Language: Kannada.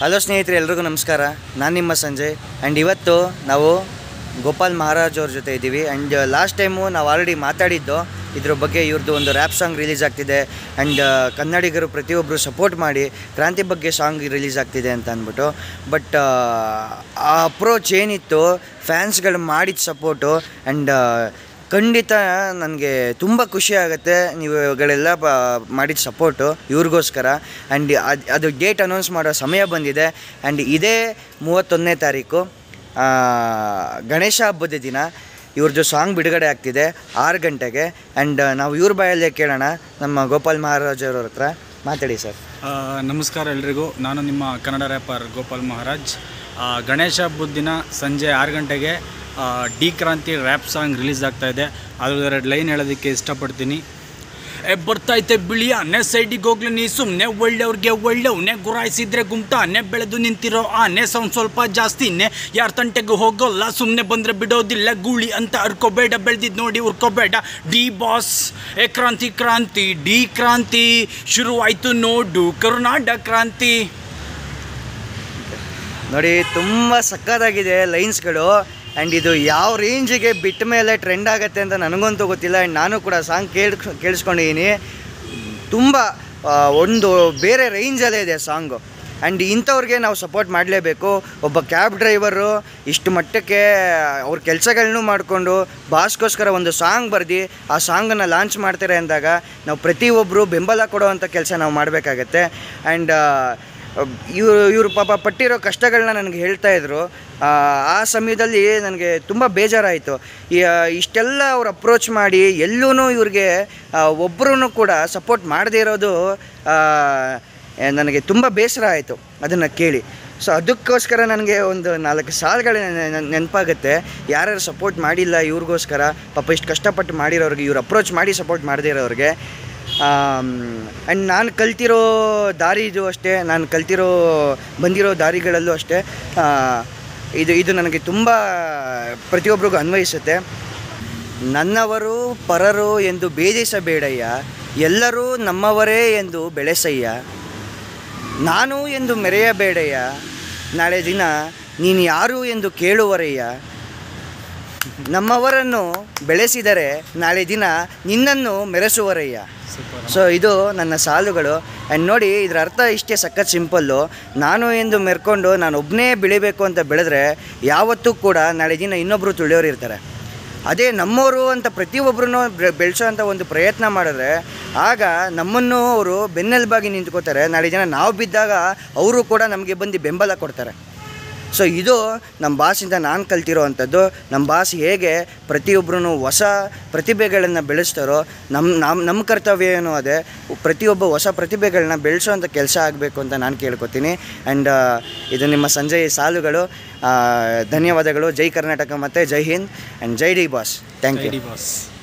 ಹಲೋ ಸ್ನೇಹಿತರೆ ಎಲ್ರಿಗೂ ನಮಸ್ಕಾರ ನಾನು ನಿಮ್ಮ ಸಂಜಯ್ ಆ್ಯಂಡ್ ಇವತ್ತು ನಾವು ಗೋಪಾಲ್ ಮಹಾರಾಜ್ ಅವ್ರ ಜೊತೆ ಇದ್ದೀವಿ ಆ್ಯಂಡ್ ಲಾಸ್ಟ್ ಟೈಮು ನಾವು ಆಲ್ರೆಡಿ ಮಾತಾಡಿದ್ದು ಇದ್ರ ಬಗ್ಗೆ ಇವ್ರದ್ದು ಒಂದು ರ್ಯಾಪ್ ಸಾಂಗ್ ರಿಲೀಸ್ ಆಗ್ತಿದೆ ಆ್ಯಂಡ್ ಕನ್ನಡಿಗರು ಪ್ರತಿಯೊಬ್ಬರು ಸಪೋರ್ಟ್ ಮಾಡಿ ಕ್ರಾಂತಿ ಬಗ್ಗೆ ಸಾಂಗ್ ರಿಲೀಸ್ ಆಗ್ತಿದೆ ಅಂತ ಅಂದ್ಬಿಟ್ಟು ಬಟ್ ಆ ಅಪ್ರೋಚ್ ಏನಿತ್ತು ಫ್ಯಾನ್ಸ್ಗಳು ಮಾಡಿದ ಸಪೋರ್ಟು ಆ್ಯಂಡ್ ಖಂಡಿತ ನನಗೆ ತುಂಬ ಖುಷಿ ಆಗುತ್ತೆ ನೀವುಗಳೆಲ್ಲ ಬ ಮಾಡಿದ ಸಪೋರ್ಟು ಇವ್ರಿಗೋಸ್ಕರ ಆ್ಯಂಡ್ ಅದು ಅದು ಡೇಟ್ ಅನೌನ್ಸ್ ಮಾಡೋ ಸಮಯ ಬಂದಿದೆ ಆ್ಯಂಡ್ ಇದೇ ಮೂವತ್ತೊಂದನೇ ತಾರೀಕು ಆ, ಗಣೇಶ ಹಬ್ಬದ ದಿನ ಇವ್ರದ್ದು ಸಾಂಗ್ ಬಿಡುಗಡೆ ಆಗ್ತಿದೆ ಆರು ಗಂಟೆಗೆ ಆ್ಯಂಡ್ ನಾವು ಇವ್ರ ಬಾಯಲ್ಲೇ ಕೇಳೋಣ ನಮ್ಮ ಗೋಪಾಲ್ ಮಹಾರಾಜ್ ಅವ್ರ ಹತ್ರ ಮಾತಾಡಿ ಸರ್ ಆ, ನಮಸ್ಕಾರ ಎಲ್ರಿಗೂ ನಾನು ನಿಮ್ಮ ಕನ್ನಡ ರ್ಯಾಪರ್ ಗೋಪಾಲ್ ಮಹಾರಾಜ್ ಆ, ಗಣೇಶ ಹಬ್ಬದ ದಿನ ಸಂಜೆ ಆರು ಗಂಟೆಗೆ ಆ, ಡಿ ಕ್ರಾಂತಿ ರ್ಯಾಪ್ ಸಾಂಗ್ ರಿಲೀಸ್ ಆಗ್ತಾ ಇದೆ ಅದ್ರ ಎರಡು ಲೈನ್ ಹೇಳೋದಕ್ಕೆ ಇಷ್ಟಪಡ್ತೀನಿ ಎ ಬರ್ತೈತೆ ಬಿಳಿಯ ನೆ ಸೈಡಿಗೆ ಹೋಗ್ಲಿ ನೀ ಸುಮ್ಮನೆ ಒಳ್ಳೆಯವ್ರಿಗೆ ಒಳ್ಳೆವ್ನೆ ಗುರಾಯಿಸಿದ್ರೆ ಗುಮ್ಟಾನೆ ಬೆಳೆದು ನಿಂತಿರೋ ಆನೆ ಸೌಂಡ್ ಸ್ವಲ್ಪ ಜಾಸ್ತಿನೇ ಯಾರ ತಂಟೆಗೂ ಹೋಗೋಲ್ಲ ಸುಮ್ಮನೆ ಬಂದರೆ ಬಿಡೋದಿಲ್ಲ ಗೂಳಿ ಅಂತ ಅರ್ಕೋಬೇಡ ಬೆಳೆದಿದ್ದು ನೋಡಿ ಉರ್ಕೋಬೇಡ ಡಿ ಬಾಸ್ ಎ ಕ್ರಾಂತಿ ಕ್ರಾಂತಿ ಡಿ ಕ್ರಾಂತಿ ಶುರುವಾಯಿತು ನೋಡು ಕರುನಾಡ ಕ್ರಾಂತಿ ನೋಡಿ ತುಂಬ ಸಕ್ಕತ್ತಾಗಿದೆ ಲೈನ್ಸ್ಗಳು ಆ್ಯಂಡ್ ಇದು ಯಾವ ರೇಂಜಿಗೆ ಬಿಟ್ಟ ಮೇಲೆ ಟ್ರೆಂಡ್ ಆಗುತ್ತೆ ಅಂತ ನನಗಂತೂ ಗೊತ್ತಿಲ್ಲ ಆ್ಯಂಡ್ ನಾನು ಕೂಡ ಸಾಂಗ್ ಕೇಳ್ ಕೇಳಿಸ್ಕೊಂಡಿದ್ದೀನಿ ತುಂಬ ಆ, ಒಂದು ಬೇರೆ ರೇಂಜಲ್ಲೇ ಇದೆ ಸಾಂಗು ಆ್ಯಂಡ್ ಇಂಥವ್ರಿಗೆ ನಾವು ಸಪೋರ್ಟ್ ಮಾಡಲೇಬೇಕು ಒಬ್ಬ ಕ್ಯಾಬ್ ಡ್ರೈವರು ಇಷ್ಟು ಮಟ್ಟಕ್ಕೆ ಅವ್ರ ಕೆಲಸಗಳನ್ನೂ ಮಾಡಿಕೊಂಡು ಬಾಸ್ಗೋಸ್ಕರ ಒಂದು ಸಾಂಗ್ ಬರೆದು ಆ ಸಾಂಗನ್ನು ಲಾಂಚ್ ಮಾಡ್ತಾರೆ ಅಂದಾಗ ನಾವು ಪ್ರತಿಯೊಬ್ಬರು ಬೆಂಬಲ ಕೊಡುವಂಥ ಕೆಲಸ ನಾವು ಮಾಡಬೇಕಾಗತ್ತೆ ಆ್ಯಂಡ್ ಇವರು ಇವರು ಪಾಪ ಪಟ್ಟಿರೋ ಕಷ್ಟಗಳನ್ನ ನನಗೆ ಹೇಳ್ತಾ ಇದ್ರು ಆ, ಆ ಸಮಯದಲ್ಲಿ ನನಗೆ ತುಂಬ ಬೇಜಾರಾಯಿತು ಈ, ಆ, ಇಷ್ಟೆಲ್ಲ ಅವ್ರು ಅಪ್ರೋಚ್ ಮಾಡಿ ಎಲ್ಲೂ ಇವ್ರಿಗೆ ಒಬ್ಬರೂ ಕೂಡ ಸಪೋರ್ಟ್ ಮಾಡದೇ ಇರೋದು ಆ, ಏ, ನನಗೆ ತುಂಬ ಬೇಸರ ಆಯಿತು ಅದನ್ನು ಕೇಳಿ ಸೊ ಅದಕ್ಕೋಸ್ಕರ ನನಗೆ ಒಂದು ನಾಲ್ಕು ಸಾಲುಗಳು ನೆನಪಾಗುತ್ತೆ ಯಾರ್ಯಾರು ಸಪೋರ್ಟ್ ಮಾಡಿಲ್ಲ ಇವ್ರಿಗೋಸ್ಕರ ಪಾಪ ಇಷ್ಟು ಕಷ್ಟಪಟ್ಟು ಮಾಡಿರೋರಿಗೆ ಇವ್ರು ಅಪ್ರೋಚ್ ಮಾಡಿ ಸಪೋರ್ಟ್ ಮಾಡದೇ ಇರೋರಿಗೆ ಆ್ಯಂಡ್ ನಾನು ಕಲ್ತಿರೋ ದಾರಿದು ಅಷ್ಟೇ ನಾನು ಕಲ್ತಿರೋ ಬಂದಿರೋ ದಾರಿಗಳಲ್ಲೂ ಅಷ್ಟೇ ಆ, ಇದು ಇದು ನನಗೆ ತುಂಬ ಪ್ರತಿಯೊಬ್ಬರಿಗೂ ಅನ್ವಯಿಸುತ್ತೆ ನನ್ನವರು ಪರರು ಎಂದು ಭೇದಿಸಬೇಡಯ್ಯ ಎಲ್ಲರೂ ನಮ್ಮವರೇ ಎಂದು ಬೆಳೆಸಯ್ಯ ನಾನು ಎಂದು ಮೆರೆಯಬೇಡಯ್ಯ ನಾಳೆ ದಿನ ನೀನು ಯಾರು ಎಂದು ಕೇಳುವರಯ್ಯ ನಮ್ಮವರನ್ನು ಬೆಳೆಸಿದರೆ ನಾಳೆ ದಿನ ನಿನ್ನನ್ನು ಮೆರೆಸುವರಯ್ಯ ಸೊ ಇದು ನನ್ನ ಸಾಲುಗಳು ಆ್ಯಂಡ್ ನೋಡಿ ಇದರ ಅರ್ಥ ಇಷ್ಟೇ ಸಖತ್ ಸಿಂಪಲ್ಲು ನಾನು ಎಂದು ಮೆರ್ಕೊಂಡು ನಾನು ಒಬ್ಬನೇ ಬೆಳಿಬೇಕು ಅಂತ ಬೆಳೆದ್ರೆ ಯಾವತ್ತೂ ಕೂಡ ನಾಳೆ ದಿನ ಇನ್ನೊಬ್ಬರು ತುಳಿಯೋರು ಇರ್ತಾರೆ ಅದೇ ನಮ್ಮವರು ಅಂತ ಪ್ರತಿಯೊಬ್ಬರೂ ಬೆಳೆಸೋ ಅಂಥ ಒಂದು ಪ್ರಯತ್ನ ಮಾಡಿದ್ರೆ ಆಗ ನಮ್ಮನ್ನು ಅವರು ಬೆನ್ನೆಲುಬಾಗಿ ನಿಂತ್ಕೋತಾರೆ ನಾಳೆ ದಿನ ನಾವು ಬಿದ್ದಾಗ ಅವರು ಕೂಡ ನಮಗೆ ಬಂದು ಬೆಂಬಲ ಕೊಡ್ತಾರೆ ಸೊ ಇದು ನಮ್ಮ ಬಾಸಿಂದ ನಾನು ಕಲ್ತಿರೋ ಅಂಥದ್ದು ನಮ್ಮ ಬಾಸ್ ಹೇಗೆ ಪ್ರತಿಯೊಬ್ಬರೂ ಹೊಸ ಪ್ರತಿಭೆಗಳನ್ನು ಬೆಳೆಸ್ತಾರೋ ನಮ್ಮ ನಮ್ಮ ನಮ್ಮ ಕರ್ತವ್ಯ ಏನು ಅದೇ ಪ್ರತಿಯೊಬ್ಬ ಹೊಸ ಪ್ರತಿಭೆಗಳನ್ನ ಬೆಳೆಸೋವಂಥ ಕೆಲಸ ಆಗಬೇಕು ಅಂತ ನಾನು ಕೇಳ್ಕೊತೀನಿ ಆ್ಯಂಡ್ ಇದು ನಿಮ್ಮ ಸಂಜಯ್ ಸಾಲುಗಳು ಆ, ಧನ್ಯವಾದಗಳು ಜೈ ಕರ್ನಾಟಕ ಮತ್ತು ಜೈ ಹಿಂದ್ ಆ್ಯಂಡ್ ಜೈ D boss thank you D boss